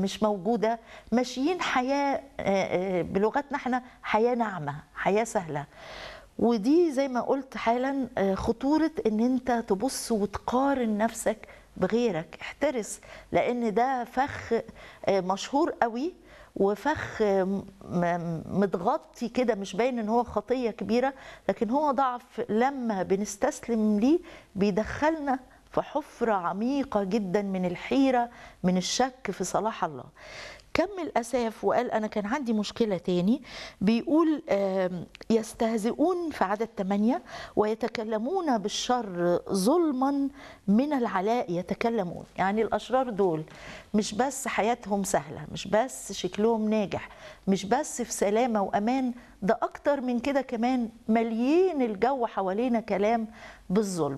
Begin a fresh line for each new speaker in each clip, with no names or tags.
مش موجوده ماشيين حياه آه، آه، بلغتنا احنا حياه ناعمه حياه سهله ودي زي ما قلت حالا آه، خطوره ان انت تبص وتقارن نفسك بغيرك احترس لان ده فخ آه، مشهور قوي وفخ م- م- متغطي كده مش باين ان هو خطيه كبيره لكن هو ضعف لما بنستسلم ليه بيدخلنا في حفره عميقه جدا من الحيره من الشك في صلاح الله كمل اساف وقال انا كان عندي مشكله تاني بيقول آم، يستهزئون في عدد 8 ويتكلمون بالشر ظلما من العلاء يتكلمون يعني الاشرار دول مش بس حياتهم سهله مش بس شكلهم ناجح مش بس في سلامه وامان ده اكتر من كده كمان مليين الجو حوالينا كلام بالظلم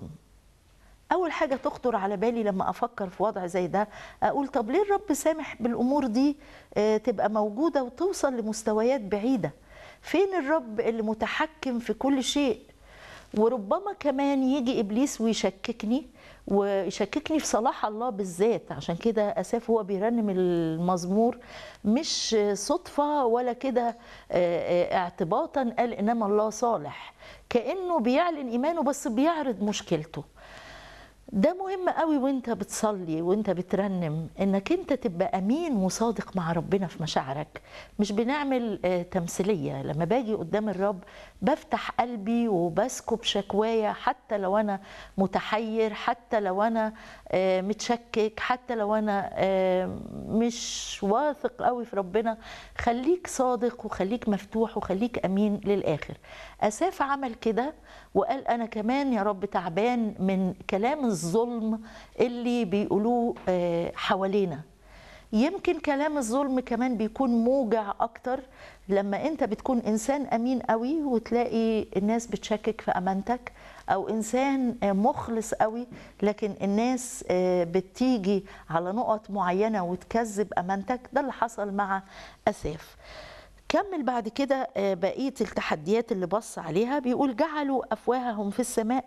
اول حاجه تخطر على بالي لما افكر في وضع زي ده اقول طب ليه الرب سامح بالامور دي آه، تبقى موجوده وتوصل لمستويات بعيده فين الرب اللي متحكم في كل شيء وربما كمان يجي ابليس ويشككني ويشككني في صلاح الله بالذات عشان كده اساف هو بيرنم المزمور مش صدفه ولا كده آه، آه، اعتباطا قال انما الله صالح كانه بيعلن ايمانه بس بيعرض مشكلته ده مهم قوي وانت بتصلي وانت بترنم انك انت تبقى امين وصادق مع ربنا في مشاعرك مش بنعمل آه، تمثيليه لما باجي قدام الرب بفتح قلبي وبسكب شكوايا حتى لو انا متحير حتى لو انا آه، متشكك حتى لو انا آه، مش واثق قوي في ربنا خليك صادق وخليك مفتوح وخليك امين للاخر اساف عمل كده وقال انا كمان يا رب تعبان من كلام الظلم اللي بيقولوه آه، حوالينا يمكن كلام الظلم كمان بيكون موجع اكتر لما انت بتكون انسان امين قوي وتلاقي الناس بتشكك في امانتك او انسان آه، مخلص قوي لكن الناس آه، بتيجي على نقط معينه وتكذب امانتك ده اللي حصل مع اساف كمل بعد كده آه، بقية التحديات اللي بص عليها بيقول جعلوا أفواههم في السماء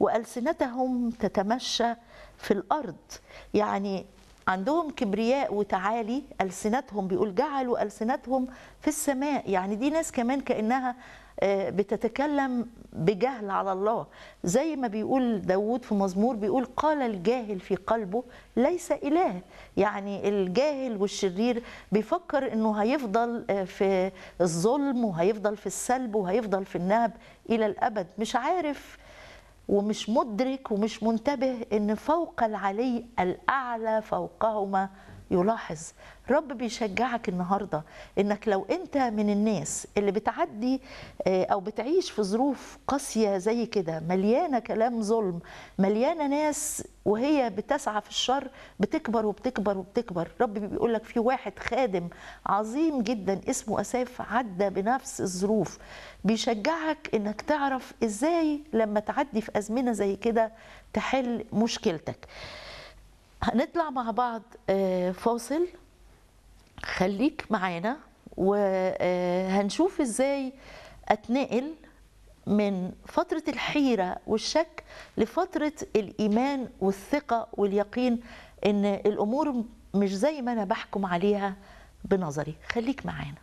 وألسنتهم تتمشى في الأرض يعني عندهم كبرياء وتعالي ألسنتهم بيقول جعلوا ألسنتهم في السماء يعني دي ناس كمان كأنها آه، بتتكلم بجهل على الله زي ما بيقول داود في مزمور بيقول قال الجاهل في قلبه ليس إله يعني الجاهل والشرير بيفكر انه هيفضل آه، في الظلم وهيفضل في السلب وهيفضل في النهب الى الابد مش عارف ومش مدرك ومش منتبه ان فوق العلي الاعلى فوقهما يلاحظ رب بيشجعك النهارده انك لو انت من الناس اللي بتعدي آه، او بتعيش في ظروف قاسيه زي كده مليانه كلام ظلم مليانه ناس وهي بتسعى في الشر بتكبر وبتكبر وبتكبر رب بيقول لك في واحد خادم عظيم جدا اسمه اساف عدى بنفس الظروف بيشجعك انك تعرف ازاي لما تعدي في ازمنه زي كده تحل مشكلتك هنطلع مع بعض آه، فاصل خليك معانا وهنشوف ازاي اتنقل من فترة الحيرة والشك لفترة الإيمان والثقة واليقين إن الأمور مش زي ما أنا بحكم عليها بنظري خليك معانا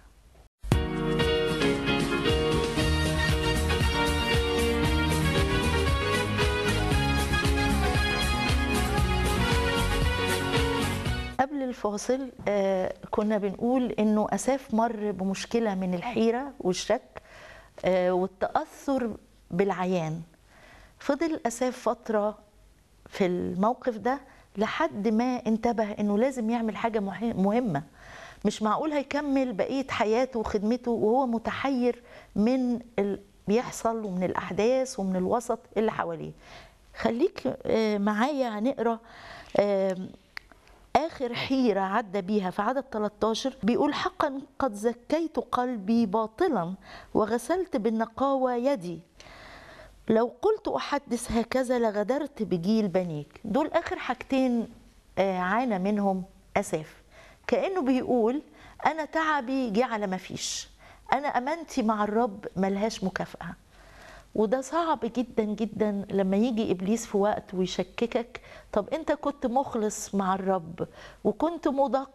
قبل الفاصل آه، كنا بنقول انه اساف مر بمشكله من الحيره والشك آه، والتاثر بالعيان فضل اساف فتره في الموقف ده لحد ما انتبه انه لازم يعمل حاجه مه- مهمه مش معقول هيكمل بقيه حياته وخدمته وهو متحير من اللي بيحصل ومن الاحداث ومن الوسط اللي حواليه خليك آه، معايا هنقرا آم، آخر حيرة عدى بيها في عدد 13 بيقول حقا قد زكيت قلبي باطلا وغسلت بالنقاوة يدي لو قلت أحدث هكذا لغدرت بجيل بنيك دول آخر حاجتين آه، عانى منهم أساف كأنه بيقول أنا تعبي جه على ما فيش أنا أمانتي مع الرب ملهاش مكافأة وده صعب جدا جدا لما يجي ابليس في وقت ويشككك طب انت كنت مخلص مع الرب وكنت مدق